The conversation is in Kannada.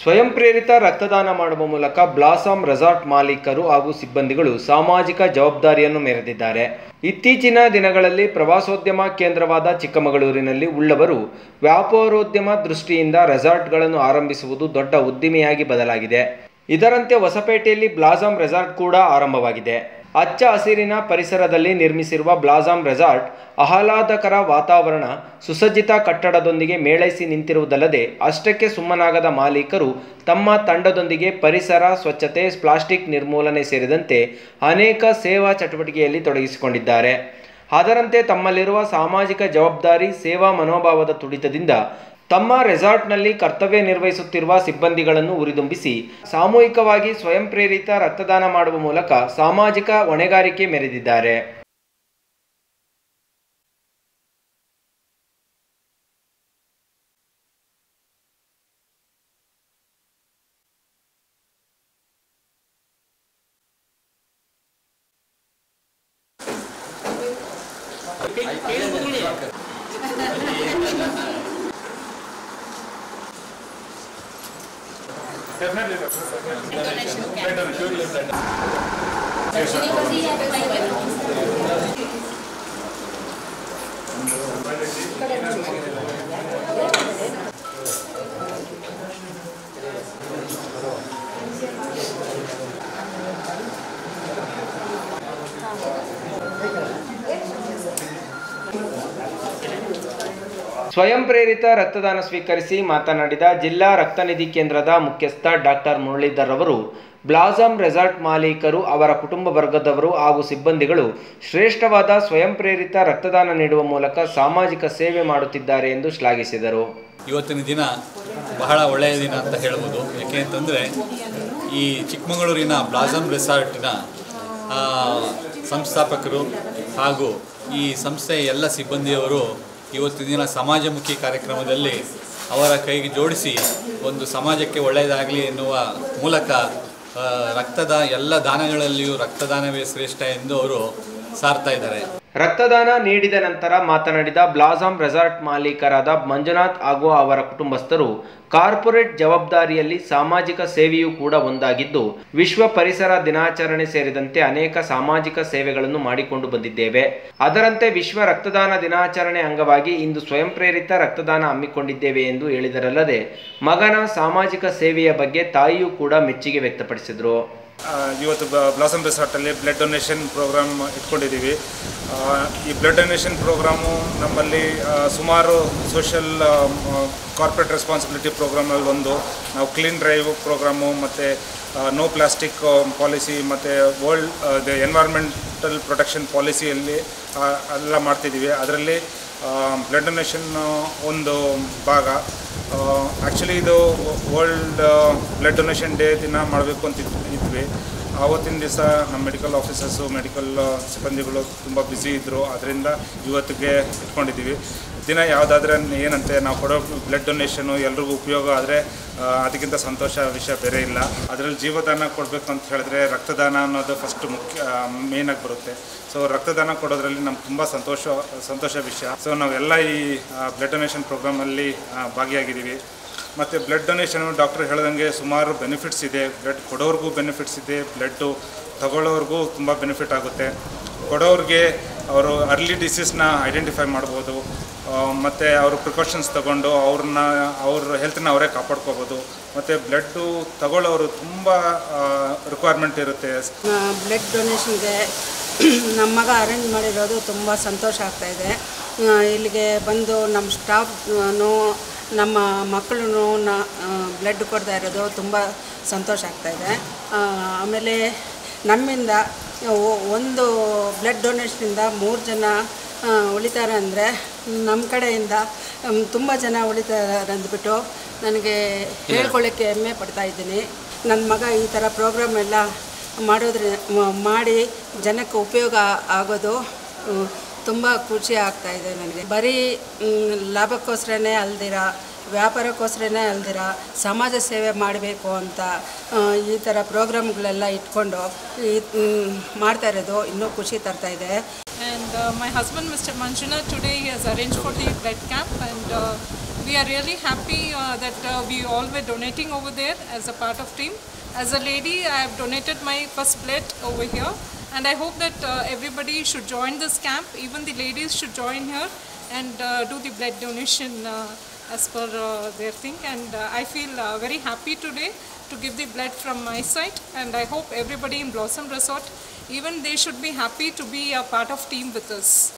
ಸ್ವಯಂ ಪ್ರೇರಿತ ರಕ್ತದಾನ ಮಾಡುವ ಮೂಲಕ ಬ್ಲಾಸಮ್ ರೆಸಾರ್ಟ್ ಮಾಲೀಕರು ಹಾಗೂ ಸಿಬ್ಬಂದಿಗಳು ಸಾಮಾಜಿಕ ಜವಾಬ್ದಾರಿಯನ್ನು ಮೆರೆದಿದ್ದಾರೆ ಇತ್ತೀಚಿನ ದಿನಗಳಲ್ಲಿ ಪ್ರವಾಸೋದ್ಯಮ ಕೇಂದ್ರವಾದ ಚಿಕ್ಕಮಗಳೂರಿನಲ್ಲಿ ಉಳ್ಳವರು ವ್ಯಾಪಾರೋದ್ಯಮ ದೃಷ್ಟಿಯಿಂದ ರೆಸಾರ್ಟ್ಗಳನ್ನು ಆರಂಭಿಸುವುದು ದೊಡ್ಡ ಉದ್ದಿಮೆಯಾಗಿ ಬದಲಾಗಿದೆ ಇದರಂತೆ ಹೊಸಪೇಟೆಯಲ್ಲಿ ಬ್ಲಾಸಮ್ ರೆಸಾರ್ಟ್ ಕೂಡ ಆರಂಭವಾಗಿದೆ ಹಚ್ಚ ಹಸಿರಿನ ಪರಿಸರದಲ್ಲಿ ನಿರ್ಮಿಸಿರುವ ಬ್ಲಾಸಮ್ ರೆಸಾರ್ಟ್ ಆಹ್ಲಾದಕರ ವಾತಾವರಣ ಸುಸಜ್ಜಿತ ಕಟ್ಟಡದೊಂದಿಗೆ ಮೇಳೈಸಿ ನಿಂತಿರುವುದಲ್ಲದೆ ಅಷ್ಟಕ್ಕೆ ಸುಮ್ಮನಾಗದ ಮಾಲೀಕರು ತಮ್ಮ ತಂಡದೊಂದಿಗೆ ಪರಿಸರ ಸ್ವಚ್ಛತೆ ಪ್ಲಾಸ್ಟಿಕ್ ನಿರ್ಮೂಲನೆ ಸೇರಿದಂತೆ ಅನೇಕ ಸೇವಾ ಚಟುವಟಿಕೆಯಲ್ಲಿ ತೊಡಗಿಸಿಕೊಂಡಿದ್ದಾರೆ ಅದರಂತೆ ತಮ್ಮಲ್ಲಿರುವ ಸಾಮಾಜಿಕ ಜವಾಬ್ದಾರಿ ಸೇವಾ ಮನೋಭಾವದ ತುಡಿತದಿಂದ ತಮ್ಮ ರೆಸಾರ್ಟ್ನಲ್ಲಿ ಕರ್ತವ್ಯ ನಿರ್ವಹಿಸುತ್ತಿರುವ ಸಿಬ್ಬಂದಿಗಳನ್ನು ಉರಿದುಂಬಿಸಿ ಸಾಮೂಹಿಕವಾಗಿ ಸ್ವಯಂ ಪ್ರೇರಿತ ರಕ್ತದಾನ ಮಾಡುವ ಮೂಲಕ ಸಾಮಾಜಿಕ ಹೊಣೆಗಾರಿಕೆ ಮೆರೆದಿದ್ದಾರೆ ಸ್ವಯಂ ಪ್ರೇರಿತ ರಕ್ತದಾನ ಸ್ವೀಕರಿಸಿ ಮಾತನಾಡಿದ ಜಿಲ್ಲಾ ರಕ್ತನಿಧಿ ಕೇಂದ್ರದ ಮುಖ್ಯಸ್ಥ ಡಾಕ್ಟರ್ ಮುರಳೀಧರ್ ಅವರು ಬ್ಲಾಸಮ್ ರೆಸಾರ್ಟ್ ಮಾಲೀಕರು ಅವರ ಕುಟುಂಬ ವರ್ಗದವರು ಹಾಗೂ ಸಿಬ್ಬಂದಿಗಳು ಶ್ರೇಷ್ಠವಾದ ಸ್ವಯಂ ಪ್ರೇರಿತ ರಕ್ತದಾನ ನೀಡುವ ಮೂಲಕ ಸಾಮಾಜಿಕ ಸೇವೆ ಮಾಡುತ್ತಿದ್ದಾರೆ ಎಂದು ಶ್ಲಾಘಿಸಿದರು ಇವತ್ತಿನ ದಿನ ಬಹಳ ಒಳ್ಳೆಯ ದಿನ ಅಂತ ಹೇಳ್ಬೋದು ಯಾಕೆ ಅಂತಂದರೆ ಈ ಚಿಕ್ಕಮಗಳೂರಿನ ಬ್ಲಾಸಮ್ ರೆಸಾರ್ಟಿನ ಆ, ಸಂಸ್ಥಾಪಕರು ಹಾಗೂ ಈ ಸಂಸ್ಥೆಯ ಎಲ್ಲ ಸಿಬ್ಬಂದಿಯವರು ಇವತ್ತಿನ ದಿನ ಸಮಾಜಮುಖಿ ಕಾರ್ಯಕ್ರಮದಲ್ಲಿ ಅವರ ಕೈಗೆ ಜೋಡಿಸಿ ಒಂದು ಸಮಾಜಕ್ಕೆ ಒಳ್ಳೆಯದಾಗಲಿ ಎನ್ನುವ ಮೂಲಕ ಆ, ರಕ್ತದ ಎಲ್ಲ ದಾನಗಳಲ್ಲಿಯೂ ರಕ್ತದಾನವೇ ಶ್ರೇಷ್ಠ ಎಂದು ಅವರು ಸಾರ್ತಾ ಇದ್ದಾರೆ ರಕ್ತದಾನ ನೀಡಿದ ನಂತರ ಮಾತನಾಡಿದ ಬ್ಲಾಸಮ್ ರೆಸಾರ್ಟ್ ಮಾಲೀಕರಾದ ಮಂಜುನಾಥ್ ಹಾಗೂ ಅವರ ಕುಟುಂಬಸ್ಥರು ಕಾರ್ಪೊರೇಟ್ ಜವಾಬ್ದಾರಿಯಲ್ಲಿ ಸಾಮಾಜಿಕ ಸೇವೆಯೂ ಕೂಡ ಒಂದಾಗಿದ್ದು ವಿಶ್ವ ಪರಿಸರ ದಿನಾಚರಣೆ ಸೇರಿದಂತೆ ಅನೇಕ ಸಾಮಾಜಿಕ ಸೇವೆಗಳನ್ನು ಮಾಡಿಕೊಂಡು ಬಂದಿದ್ದೇವೆ ಅದರಂತೆ ವಿಶ್ವ ರಕ್ತದಾನ ದಿನಾಚರಣೆ ಅಂಗವಾಗಿ ಇಂದು ಸ್ವಯಂ ಪ್ರೇರಿತ ರಕ್ತದಾನ ಹಮ್ಮಿಕೊಂಡಿದ್ದೇವೆ ಎಂದು ಹೇಳಿದರಲ್ಲದೆ ಮಗನ ಸಾಮಾಜಿಕ ಸೇವೆಯ ಬಗ್ಗೆ ತಾಯಿಯೂ ಕೂಡ ಮೆಚ್ಚುಗೆ ವ್ಯಕ್ತಪಡಿಸಿದರು ಆ, ಇವತ್ತು ಬ- ಬ್ಲಾಸಮ್ ರೆಸಾರ್ಟಲ್ಲಿ ಬ್ಲಡ್ ಡೊನೇಷನ್ ಪ್ರೋಗ್ರಾಮ್ ಇಟ್ಕೊಂಡಿದ್ದೀವಿ ಆ, ಈ ಬ್ಲಡ್ ಡೊನೇಷನ್ ಪ್ರೋಗ್ರಾಮು ನಮ್ಮಲ್ಲಿ ಆ, ಸುಮಾರು ಸೋಷಲ್ ಕಾರ್ಪೊರೇಟ್ ರೆಸ್ಪಾನ್ಸಿಬಿಲಿಟಿ ಪ್ರೋಗ್ರಾಮಲ್ಲಿ ಒಂದು ನಾವು ಕ್ಲೀನ್ ಡ್ರೈವ್ ಪ್ರೋಗ್ರಾಮು ಮತ್ತು ನೋ ಪ್ಲಾಸ್ಟಿಕ್ ಪಾಲಿಸಿ ಮತ್ತು ವರ್ಲ್ಡ್ ದ ಎನ್ವೈರ್ಮೆಂಟಲ್ ಪ್ರೊಟೆಕ್ಷನ್ ಪಾಲಿಸಿಯಲ್ಲಿ ಆ, ಎಲ್ಲ ಮಾಡ್ತಿದ್ದೀವಿ ಅದರಲ್ಲಿ ಬ್ಲಡ್ ಡೊನೇಷನ್ ಒಂದು ಭಾಗ ಆ್ಯಕ್ಚುಲಿ ಇದು ವರ್ಲ್ಡ್ ಬ್ಲಡ್ ಡೊನೇಷನ್ ಡೇ ದಿನ ಮಾಡಬೇಕು ಅಂತ ಇದ್- ಇದ್ವಿ ಆವತ್ತಿನ ದಿವಸ ನಮ್ಮ ಮೆಡಿಕಲ್ ಆಫೀಸರ್ಸು ಮೆಡಿಕಲ್ ಸಿಬ್ಬಂದಿಗಳು ತುಂಬ ಬ್ಯುಸಿ ಇದ್ದರು ಅದರಿಂದ ಇವತ್ತಿಗೆ ಇಟ್ಕೊಂಡಿದ್ದೀವಿ ದಿನ ಯಾವುದಾದ್ರೆ ಏನಂತೆ ನಾವು ಕೊಡೋ ಬ್ಲಡ್ ಡೊನೇಷನು ಎಲ್ರಿಗೂ ಉಪಯೋಗ ಆದರೆ ಅದಕ್ಕಿಂತ ಸಂತೋಷ ವಿಷಯ ಬೇರೆ ಇಲ್ಲ ಅದರಲ್ಲಿ ಜೀವದಾನ ಕೊಡಬೇಕು ಅಂತ ಹೇಳಿದ್ರೆ ರಕ್ತದಾನ ಅನ್ನೋದು ಫಸ್ಟ್ ಮುಖ್ಯ ಮೇಯ್ನಾಗಿ ಬರುತ್ತೆ ಸೊ ರಕ್ತದಾನ ಕೊಡೋದ್ರಲ್ಲಿ ನಮ್ಗೆ ತುಂಬ ಸಂತೋಷ ಸಂತೋಷ ವಿಷಯ ಸೊ ನಾವೆಲ್ಲ ಈ ಬ್ಲಡ್ ಡೊನೇಷನ್ ಪ್ರೋಗ್ರಾಮಲ್ಲಿ ಭಾಗಿಯಾಗಿದ್ದೀವಿ ಮತ್ತು ಬ್ಲಡ್ ಡೊನೇಷನು ಡಾಕ್ಟರ್ ಹೇಳ್ದಂಗೆ ಸುಮಾರು ಬೆನಿಫಿಟ್ಸ್ ಇದೆ ಬ್ಲಡ್ ಕೊಡೋರ್ಗೂ ಬೆನಿಫಿಟ್ಸ್ ಇದೆ ಬ್ಲಡ್ಡು ತಗೊಳ್ಳೋರ್ಗೂ ತುಂಬ ಬೆನಿಫಿಟ್ ಆಗುತ್ತೆ ಕೊಡೋರಿಗೆ ಅವರು ಅರ್ಲಿ ಡಿಸೀಸ್ನ ಐಡೆಂಟಿಫೈ ಮಾಡ್ಬೋದು ಮತ್ತು ಅವರು ಪ್ರಿಕಾಷನ್ಸ್ ತಗೊಂಡು ಅವ್ರನ್ನ ಅವ್ರ ಹೆಲ್ತನ್ನ ಅವರೇ ಕಾಪಾಡ್ಕೋಬೋದು ಮತ್ತು ಬ್ಲಡ್ಡು ತಗೊಳ್ಳೋರು ತುಂಬ ರಿಕ್ವೈರ್ಮೆಂಟ್ ಇರುತ್ತೆ ಬ್ಲಡ್ ಡೊನೇಷನ್ಗೆ ನಮ್ಮ ಮಗ ಅರೇಂಜ್ ಮಾಡಿರೋದು ತುಂಬ ಸಂತೋಷ ಆಗ್ತಾಯಿದೆ ಇಲ್ಲಿಗೆ ಬಂದು ನಮ್ಮ ಸ್ಟಾಫ್ನು ನಮ್ಮ ಮಕ್ಕಳು ಬ್ಲಡ್ ಕೊಡ್ತಾ ಇರೋದು ತುಂಬ ಸಂತೋಷ ಆಗ್ತಾಯಿದೆ ಆಮೇಲೆ ನಮ್ಮಿಂದ ಒ- ಒಂದು ಬ್ಲಡ್ ಡೊನೇಷನಿಂದ ಮೂರು ಜನ ಆ, ಉಳಿತಾರೆ ಅಂದರೆ ನಮ್ಮ ಕಡೆಯಿಂದ ತುಂಬ ಜನ ಉಳಿತಾರೆ ಅಂದ್ಬಿಟ್ಟು ನನಗೆ ಹೇಳ್ಕೊಳ್ಳೋಕ್ಕೆ ಹೆಮ್ಮೆ ಪಡ್ತಾ ಇದ್ದೀನಿ ನನ್ನ ಮಗ ಈ ಥರ ಪ್ರೋಗ್ರಾಮ್ ಎಲ್ಲ ಮಾಡೋದ್ರ ಮ- ಮಾಡಿ ಜನಕ್ಕೆ ಉಪಯೋಗ ಆಗೋದು ತುಂಬ ಖುಷಿ ಆಗ್ತಾ ಇದೆ ನನಗೆ ಬರೀ ಮ್, ಲಾಭಕ್ಕೋಸ್ಕರನೇ ಅಲ್ದಿರ ವ್ಯಾಪಾರಕ್ಕೋಸ್ಕರನೇ ಅಲ್ದಿರ ಸಮಾಜ ಸೇವೆ ಮಾಡಬೇಕು ಅಂತ ಆ, ಈ ಥರ ಪ್ರೋಗ್ರಾಮ್ಗಳೆಲ್ಲ ಇಟ್ಕೊಂಡು ಈ ಮ್, ಮಾಡ್ತಾ ಇರೋದು ಇನ್ನೂ ಖುಷಿ ತರ್ತಾ ಇದೆ And uh, my husband, Mr. Manjuna, today he has arranged for the blood camp, and uh, we are really happy uh, that uh, we all were donating over there as a part of team. As a lady, I have donated my first blood over here, and I hope that uh, everybody should join this camp. Even the ladies should join here and uh, do the blood donation uh, as per uh, their thing. And uh, I feel uh, very happy today to give the blood from my side, and I hope everybody in Blossom Resort, even they should be happy to be a part of team with us.